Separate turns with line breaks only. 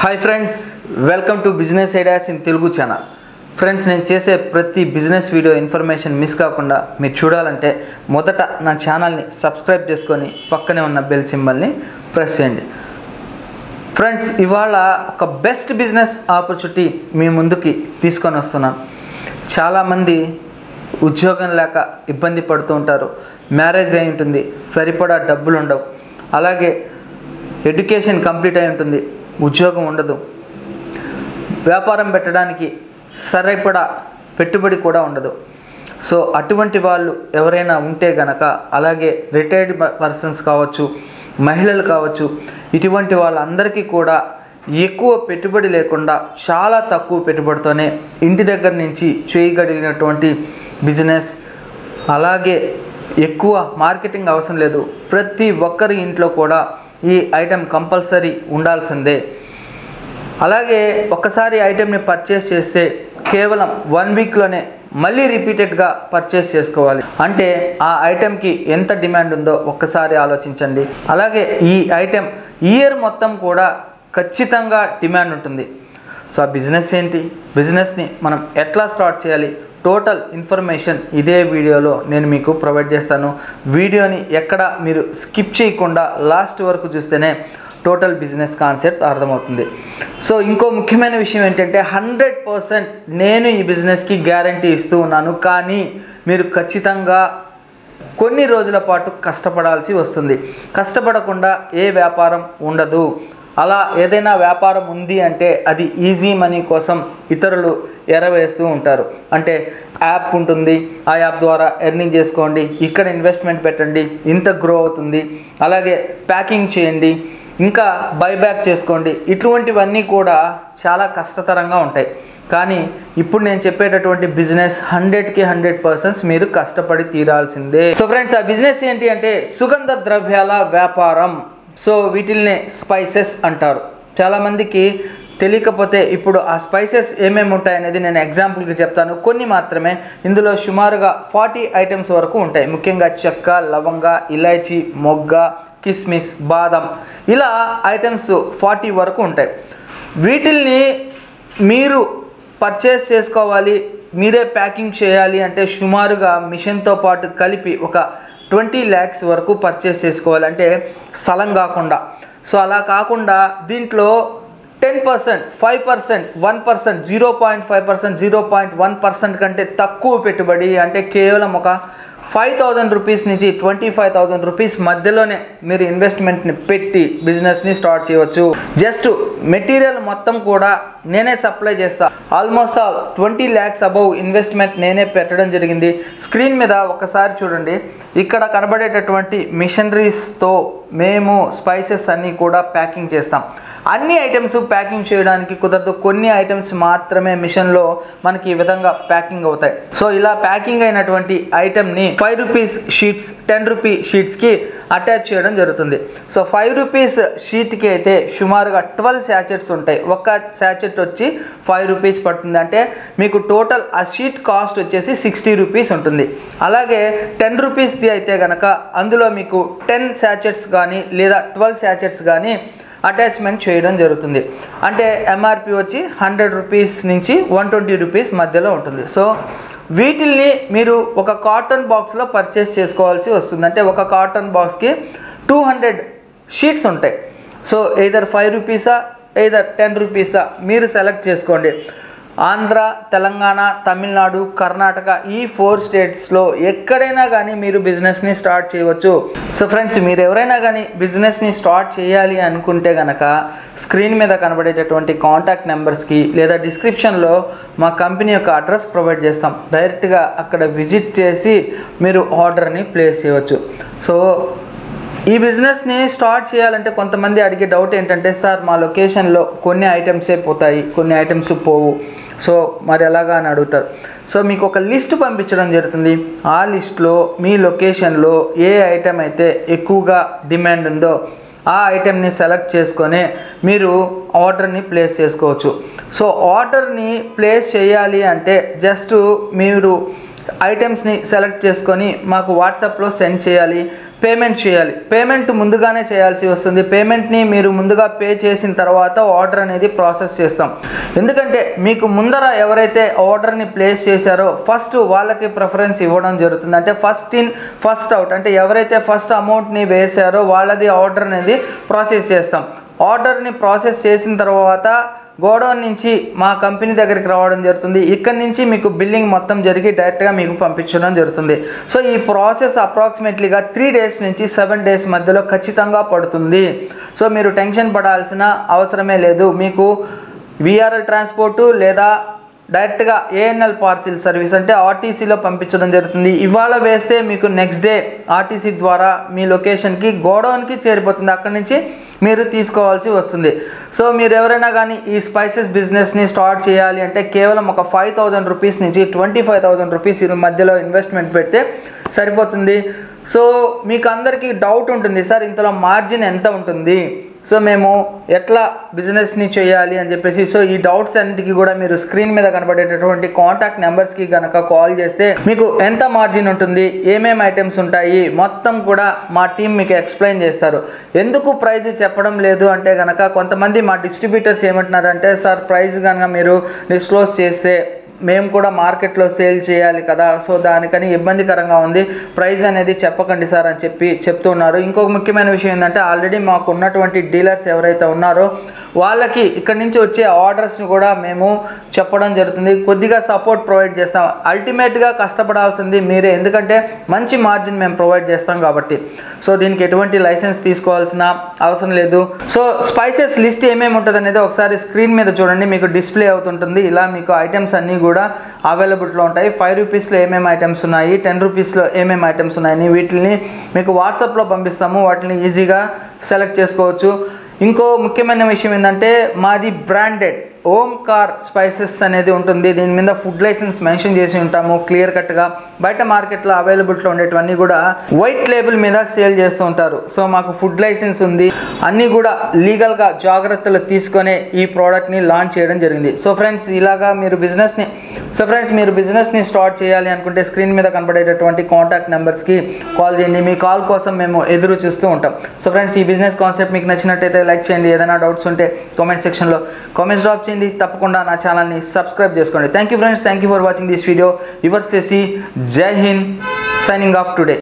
hi friends welcome to business ideas in Telugu channel friends నేను చేసే ప్రతి బిజినెస్ వీడియో ఇన్ఫర్మేషన్ మిస్ కాకుండా మీరు చూడాలంటే మొదట నా ఛానల్ని సబ్స్క్రైబ్ చేసుకొని పక్కనే ఉన్న బెల్ సింబల్ని ప్రెస్ చేయండి ఫ్రెండ్స్ ఇవాళ ఒక బెస్ట్ బిజినెస్ ఆపర్చునిటీ మీ ముందుకి తీసుకొని వస్తున్నాను చాలామంది ఉద్యోగం లేక ఇబ్బంది పడుతూ ఉంటారు మ్యారేజ్ అయి ఉంటుంది సరిపడా డబ్బులు ఉండవు అలాగే ఎడ్యుకేషన్ కంప్లీట్ అయి ఉంటుంది ఉద్యోగం ఉండదు వ్యాపారం పెట్టడానికి సరిపడా పెట్టుబడి కూడా ఉండదు సో అటువంటి వాళ్ళు ఎవరైనా ఉంటే గనక అలాగే రిటైర్డ్ పర్సన్స్ కావచ్చు మహిళలు కావచ్చు ఇటువంటి వాళ్ళందరికీ కూడా ఎక్కువ పెట్టుబడి లేకుండా చాలా తక్కువ పెట్టుబడితోనే ఇంటి దగ్గర నుంచి చేయగలిగినటువంటి బిజినెస్ అలాగే ఎక్కువ మార్కెటింగ్ అవసరం లేదు ప్రతి ఒక్కరి ఇంట్లో కూడా ఈ ఐటెం కంపల్సరీ ఉండాల్సిందే అలాగే ఒక్కసారి ఐటెంని పర్చేస్ చేస్తే కేవలం వన్ వీక్లోనే మళ్ళీ రిపీటెడ్గా పర్చేస్ చేసుకోవాలి అంటే ఆ ఐటెంకి ఎంత డిమాండ్ ఉందో ఒక్కసారి ఆలోచించండి అలాగే ఈ ఐటెం ఇయర్ మొత్తం కూడా ఖచ్చితంగా డిమాండ్ ఉంటుంది సో ఆ బిజినెస్ ఏంటి బిజినెస్ని మనం ఎట్లా స్టార్ట్ చేయాలి టోటల్ ఇన్ఫర్మేషన్ ఇదే వీడియోలో నేను మీకు ప్రొవైడ్ చేస్తాను వీడియోని ఎక్కడ మీరు స్కిప్ చేయకుండా లాస్ట్ వరకు చూస్తేనే టోటల్ బిజినెస్ కాన్సెప్ట్ అర్థమవుతుంది సో ఇంకో ముఖ్యమైన విషయం ఏంటంటే హండ్రెడ్ పర్సెంట్ నేను ఈ బిజినెస్కి గ్యారంటీ ఇస్తూ ఉన్నాను కానీ మీరు ఖచ్చితంగా కొన్ని రోజుల పాటు కష్టపడాల్సి వస్తుంది కష్టపడకుండా ఏ వ్యాపారం ఉండదు అలా ఏదైనా వ్యాపారం ఉంది అంటే అది ఈజీ మనీ కోసం ఇతరులు ఎరవేస్తూ ఉంటారు అంటే యాప్ ఉంటుంది ఆ యాప్ ద్వారా ఎర్నింగ్ చేసుకోండి ఇక్కడ ఇన్వెస్ట్మెంట్ పెట్టండి ఇంత గ్రో అవుతుంది అలాగే ప్యాకింగ్ చేయండి ఇంకా బైబ్యాక్ చేసుకోండి ఇటువంటివన్నీ కూడా చాలా కష్టతరంగా ఉంటాయి కానీ ఇప్పుడు నేను చెప్పేటటువంటి బిజినెస్ హండ్రెడ్కి హండ్రెడ్ పర్సెంట్స్ మీరు కష్టపడి తీరాల్సిందే సో ఫ్రెండ్స్ ఆ బిజినెస్ ఏంటి అంటే సుగంధ ద్రవ్యాల వ్యాపారం సో వీటిల్ని స్పైసెస్ అంటారు చాలామందికి తెలియకపోతే ఇప్పుడు ఆ స్పైసెస్ ఏమేమి ఉంటాయనేది నేను ఎగ్జాంపుల్కి చెప్తాను కొన్ని మాత్రమే ఇందులో సుమారుగా ఫార్టీ ఐటమ్స్ వరకు ఉంటాయి ముఖ్యంగా చెక్క లవంగ ఇలాచీ మొగ్గ కిస్మిస్ బాదం ఇలా ఐటమ్స్ ఫార్టీ వరకు ఉంటాయి వీటిల్ని మీరు పర్చేస్ చేసుకోవాలి మీరే ప్యాకింగ్ చేయాలి అంటే సుమారుగా మిషన్తో పాటు కలిపి ఒక ట్వంటీ ల్యాక్స్ వరకు పర్చేస్ చేసుకోవాలి అంటే స్థలం కాకుండా సో అలా కాకుండా దీంట్లో ten percent five percent one percent zero point five percent zero point one percent కంటే తక్కువ పెట్టుబడి అంటే కేవలం ఒక ఫైవ్ థౌజండ్ రూపీస్ నుంచి ట్వంటీ ఫైవ్ థౌజండ్ రూపీస్ మధ్యలోనే మీరు ఇన్వెస్ట్మెంట్ని పెట్టి బిజినెస్ని స్టార్ట్ చేయవచ్చు జస్ట్ మెటీరియల్ మొత్తం కూడా నేనే సప్లై చేస్తా almost all twenty lakhs above investment నేనే పెట్టడం జరిగింది స్క్రీన్ మీద ఒకసారి చూడండి ఇక్కడ కనబడేటటువంటి మిషనరీస్తో మేము స్పైసెస్ అన్నీ కూడా ప్యాకింగ్ చేస్తాం అన్ని ఐటమ్స్ ప్యాకింగ్ చేయడానికి కుదరదు కొన్ని ఐటమ్స్ మాత్రమే మిషన్లో మనకి ఈ విధంగా ప్యాకింగ్ అవుతాయి సో ఇలా ప్యాకింగ్ అయినటువంటి ఐటమ్ని five rupees sheets ten rupee షీట్స్కి అటాచ్ చేయడం జరుగుతుంది సో ఫైవ్ రూపీస్ షీట్కి అయితే సుమారుగా ట్వెల్వ్ శాచెట్స్ ఉంటాయి ఒక్క శాచెట్ వచ్చి ఫైవ్ రూపీస్ పడుతుంది అంటే మీకు టోటల్ ఆ షీట్ కాస్ట్ వచ్చేసి సిక్స్టీ రూపీస్ ఉంటుంది అలాగే టెన్ రూపీస్ది అయితే కనుక అందులో మీకు టెన్ శాచెట్స్ కానీ లేదా ట్వెల్వ్ శాచెట్స్ కానీ అటాచ్మెంట్ చేయడం జరుగుతుంది అంటే ఎంఆర్పి వచ్చి హండ్రెడ్ రూపీస్ నుంచి వన్ ట్వంటీ రూపీస్ మధ్యలో ఉంటుంది సో వీటిల్ని మీరు ఒక కాటన్ బాక్స్లో పర్చేస్ చేసుకోవాల్సి వస్తుంది అంటే ఒక కాటన్ బాక్స్కి టూ హండ్రెడ్ షీట్స్ ఉంటాయి సో ఎయిదర్ ఫైవ్ రూపీసా ఎయిదర్ టెన్ రూపీసా మీరు సెలెక్ట్ చేసుకోండి ఆంధ్ర తెలంగాణ తమిళనాడు కర్ణాటక ఈ ఫోర్ స్టేట్స్లో ఎక్కడైనా కానీ మీరు బిజినెస్ని స్టార్ట్ చేయవచ్చు సో ఫ్రెండ్స్ మీరు ఎవరైనా కానీ బిజినెస్ని స్టార్ట్ చేయాలి అనుకుంటే కనుక స్క్రీన్ మీద కనబడేటటువంటి కాంటాక్ట్ నెంబర్స్కి లేదా డిస్క్రిప్షన్లో మా కంపెనీ యొక్క అడ్రస్ ప్రొవైడ్ చేస్తాం డైరెక్ట్గా అక్కడ విజిట్ చేసి మీరు ఆర్డర్ని ప్లేస్ చేయవచ్చు సో ఈ బిజినెస్ని స్టార్ట్ చేయాలంటే కొంతమంది అడిగే డౌట్ ఏంటంటే సార్ మా లొకేషన్లో కొన్ని ఐటమ్సే పోతాయి కొన్ని ఐటమ్స్ పోవు సో మరి ఎలాగా అని అడుగుతారు సో మీకు ఒక లిస్ట్ పంపించడం జరుగుతుంది ఆ లిస్ట్లో మీ లొకేషన్లో ఏ ఐటెం అయితే ఎక్కువగా డిమాండ్ ఉందో ఆ ఐటెంని సెలెక్ట్ చేసుకొని మీరు ఆర్డర్ని ప్లేస్ చేసుకోవచ్చు సో ఆర్డర్ని ప్లేస్ చేయాలి అంటే జస్ట్ మీరు ఐటమ్స్ని సెలెక్ట్ చేసుకొని మాకు వాట్సాప్లో సెండ్ చేయాలి పేమెంట్ చేయాలి పేమెంట్ ముందుగానే చేయాల్సి వస్తుంది పేమెంట్ని మీరు ముందుగా పే చేసిన తర్వాత ఆర్డర్ అనేది ప్రాసెస్ చేస్తాం ఎందుకంటే మీకు ముందర ఎవరైతే ఆర్డర్ని ప్లేస్ చేశారో ఫస్ట్ వాళ్ళకి ప్రిఫరెన్స్ ఇవ్వడం జరుగుతుంది అంటే ఫస్ట్ ఇన్ ఫస్ట్ అవుట్ అంటే ఎవరైతే ఫస్ట్ అమౌంట్ని వేశారో వాళ్ళది ఆర్డర్ అనేది ప్రాసెస్ చేస్తాం ఆర్డర్ని ప్రాసెస్ చేసిన తర్వాత గోడౌన్ నుంచి మా కంపెనీ దగ్గరికి రావడం జరుగుతుంది ఇక్కడ నుంచి మీకు బిల్లింగ్ మొత్తం జరిగి డైరెక్ట్గా మీకు పంపించడం జరుగుతుంది సో ఈ ప్రాసెస్ అప్రాక్సిమేట్లీగా త్రీ డేస్ నుంచి సెవెన్ డేస్ మధ్యలో ఖచ్చితంగా పడుతుంది సో మీరు టెన్షన్ పడాల్సిన అవసరమే లేదు మీకు విఆర్ఎల్ ట్రాన్స్పోర్టు లేదా డైరెక్ట్గా ఏఎన్ఎల్ పార్సిల్ సర్వీస్ అంటే ఆర్టీసీలో పంపించడం జరుగుతుంది ఇవాళ వేస్తే మీకు నెక్స్ట్ డే ఆర్టీసీ ద్వారా మీ లొకేషన్కి గోడౌన్కి చేరిపోతుంది అక్కడి నుంచి మీరు తీసుకోవాల్సి వస్తుంది సో మీరు ఎవరైనా కానీ ఈ స్పైసెస్ బిజినెస్ని స్టార్ట్ చేయాలి అంటే కేవలం ఒక ఫైవ్ థౌజండ్ రూపీస్ నుంచి ట్వంటీ ఫైవ్ థౌజండ్ రూపీస్ మధ్యలో ఇన్వెస్ట్మెంట్ పెడితే సరిపోతుంది సో మీకు అందరికీ డౌట్ ఉంటుంది సార్ ఇంతలో మార్జిన్ ఎంత ఉంటుంది సో మేము ఎట్లా బిజినెస్ని చేయాలి అని చెప్పేసి సో ఈ డౌట్స్ అన్నిటికీ కూడా మీరు స్క్రీన్ మీద కనబడేటటువంటి కాంటాక్ట్ నెంబర్స్కి కనుక కాల్ చేస్తే మీకు ఎంత మార్జిన్ ఉంటుంది ఏమేమి ఐటమ్స్ ఉంటాయి మొత్తం కూడా మా టీం మీకు ఎక్స్ప్లెయిన్ చేస్తారు ఎందుకు ప్రైజ్ చెప్పడం లేదు అంటే కనుక కొంతమంది మా డిస్ట్రిబ్యూటర్స్ ఏమంటున్నారంటే సార్ ప్రైజ్ కనుక మీరు డిస్క్లోజ్ చేస్తే మేము కూడా మార్కెట్లో సేల్ చేయాలి కదా సో దానికని ఇబ్బందికరంగా ఉంది ప్రైస్ అనేది చెప్పకండి సార్ అని చెప్పి చెప్తున్నారు ఇంకొక ముఖ్యమైన విషయం ఏంటంటే ఆల్రెడీ మాకు ఉన్నటువంటి డీలర్స్ ఎవరైతే ఉన్నారో వాళ్ళకి ఇక్కడ నుంచి వచ్చే ఆర్డర్స్ని కూడా మేము చెప్పడం జరుగుతుంది కొద్దిగా సపోర్ట్ ప్రొవైడ్ చేస్తాం అల్టిమేట్గా కష్టపడాల్సింది మీరే ఎందుకంటే మంచి మార్జిన్ మేము ప్రొవైడ్ చేస్తాం కాబట్టి సో దీనికి ఎటువంటి లైసెన్స్ తీసుకోవాల్సిన అవసరం లేదు సో స్పైసెస్ లిస్ట్ ఏమేమి ఉంటుంది అనేది ఒకసారి స్క్రీన్ మీద చూడండి మీకు డిస్ప్లే అవుతుంటుంది ఇలా మీకు ఐటమ్స్ అన్నీ కూడా అవైలబుల్లో ఉంటాయి ఫైవ్ రూపీస్లో ఏమేమి ఐటమ్స్ ఉన్నాయి టెన్ రూపీస్లో ఏమేమి ఐటమ్స్ ఉన్నాయని వీటిని మీకు వాట్సాప్లో పంపిస్తాము వాటిని ఈజీగా సెలెక్ట్ చేసుకోవచ్చు ఇంకో ముఖ్యమైన విషయం ఏంటంటే మాది బ్రాండెడ్ ఓంకార్ స్పైసెస్ అనేది ఉంటుంది దీని మీద ఫుడ్ లైసెన్స్ మెన్షన్ చేసి ఉంటాము క్లియర్ కట్గా బయట మార్కెట్లో అవైలబుల్లో ఉండేటివన్నీ కూడా వైట్ లేబుల్ మీద సేల్ చేస్తూ ఉంటారు సో మాకు ఫుడ్ లైసెన్స్ ఉంది అన్నీ కూడా లీగల్గా జాగ్రత్తలు తీసుకొని ఈ ప్రోడక్ట్ని లాంచ్ చేయడం జరిగింది సో ఫ్రెండ్స్ ఇలాగా మీరు బిజినెస్ని సో ఫ్రెండ్స్ మీరు బిజినెస్ని స్టార్ట్ చేయాలి అనుకుంటే స్క్రీన్ మీద కనబడేటటువంటి కాంటాక్ట్ నెంబర్స్కి కాల్ చేయండి మీ కాల్ కోసం మేము ఎదురు చూస్తూ ఉంటాం సో ఫ్రెండ్స్ ఈ బిజినెస్ కాన్సెప్ట్ మీకు నచ్చినట్టయితే లైక్ చేయండి ఏదైనా డౌట్స్ ఉంటే కామెంట్ సెక్షన్లో కామెంట్స్ డ్రాప్ చేయండి తప్పకుండా నా ఛానల్ని సబ్స్క్రైబ్ చేసుకోండి thank you friends thank you for watching this video yours చేసి జై హింద్ సైనింగ్ ఆఫ్ టుడే